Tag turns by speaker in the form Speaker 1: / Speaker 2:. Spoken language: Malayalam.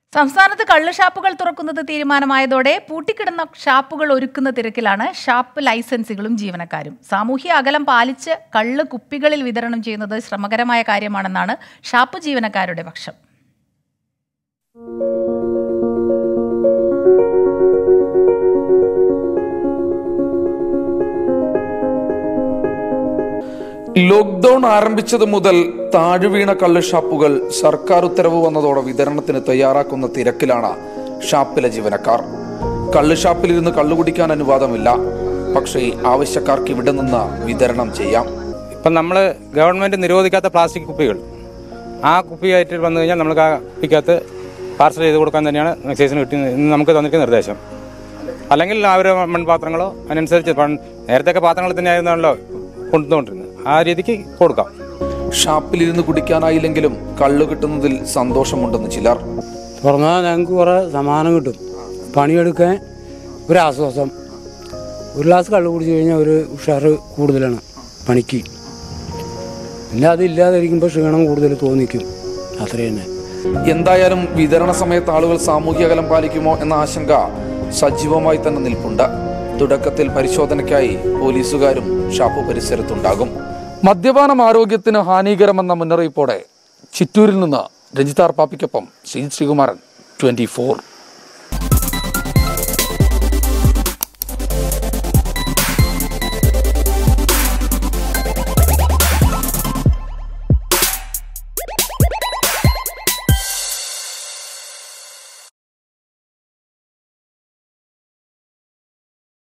Speaker 1: സംസ്ഥാനത്ത് കള്ള് ഷാപ്പുകൾ തുറക്കുന്നത് തീരുമാനമായതോടെ പൂട്ടിക്കിടന്ന ഷാപ്പുകൾ ഒരുക്കുന്ന തിരക്കിലാണ് ഷാപ്പ് ലൈസൻസുകളും ജീവനക്കാരും സാമൂഹ്യ അകലം പാലിച്ച് കള്ള് കുപ്പികളിൽ വിതരണം ചെയ്യുന്നത് ശ്രമകരമായ കാര്യമാണെന്നാണ് ഷാപ്പ് ജീവനക്കാരുടെ പക്ഷം
Speaker 2: ലോക്ക്ഡൌൺ ആരംഭിച്ചത് മുതൽ താഴ്വീണ കള്ള് ഷാപ്പുകൾ സർക്കാർ ഉത്തരവ് വന്നതോടെ വിതരണത്തിന് തയ്യാറാക്കുന്ന തിരക്കിലാണ് ഷാപ്പിലെ ജീവനക്കാർ കള്ള് ഷാപ്പിലിരുന്ന് കള്ളു കുടിക്കാൻ അനുവാദമില്ല പക്ഷേ ആവശ്യക്കാർക്ക് ഇവിടെ നിന്ന് വിതരണം ചെയ്യാം
Speaker 3: ഇപ്പം നമ്മൾ ഗവൺമെൻറ് നിരോധിക്കാത്ത പ്ലാസ്റ്റിക് കുപ്പികൾ ആ കുപ്പിയായിട്ട് വന്നു കഴിഞ്ഞാൽ നമുക്ക് ആ കുപ്പിക്കകത്ത് പാർസൽ ചെയ്ത് കൊടുക്കാൻ തന്നെയാണ് എക്സൈസിന് കിട്ടി ഇന്ന് നമുക്ക് തന്നിരിക്കുന്ന നിർദ്ദേശം അല്ലെങ്കിൽ അവർ മൺപാത്രങ്ങളോ അതിനനുസരിച്ച് പൺ- നേരത്തെയൊക്കെ പാത്രങ്ങൾ തന്നെയായിരുന്നല്ലോ കൊണ്ടുവന്നുകൊണ്ടിരുന്നത് ആ രീതിക്ക് കൊടുക്കാം
Speaker 2: ഷാപ്പിലിരുന്ന് കുടിക്കാനായില്ലെങ്കിലും കള്ളു കിട്ടുന്നതിൽ സന്തോഷമുണ്ടെന്ന് ചിലർ
Speaker 4: തുറന്നാൽ ഞങ്ങൾക്ക് കുറേ സമാനം കിട്ടും പണിയെടുക്കാൻ ഒരു ആശ്വാസം ഒരു ഗ്ലാസ് കള്ള് കുടിച്ചു കഴിഞ്ഞാൽ ഒരു ഉഷാറ് കൂടുതലാണ് പണിക്ക് പിന്നെ അതില്ലാതിരിക്കുമ്പോൾ ക്ഷീണം കൂടുതൽ തോന്നിക്കും അത്ര തന്നെ
Speaker 2: എന്തായാലും വിതരണ സമയത്ത് ആളുകൾ സാമൂഹ്യ അകലം പാലിക്കുമോ എന്ന ആശങ്ക സജീവമായി തന്നെ നിൽപ്പുണ്ട് തുടക്കത്തിൽ പരിശോധനയ്ക്കായി പോലീസുകാരും ഷാപ്പ് പരിസരത്തുണ്ടാകും മദ്യപാനം ആരോഗ്യത്തിന് ഹാനികരമെന്ന മുന്നറിയിപ്പോടെ ചിറ്റൂരിൽ നിന്ന് രഞ്ജിതാർ പാപ്പിക്കൊപ്പം ശ്രീ ശ്രീകുമാരൻ ട്വന്റി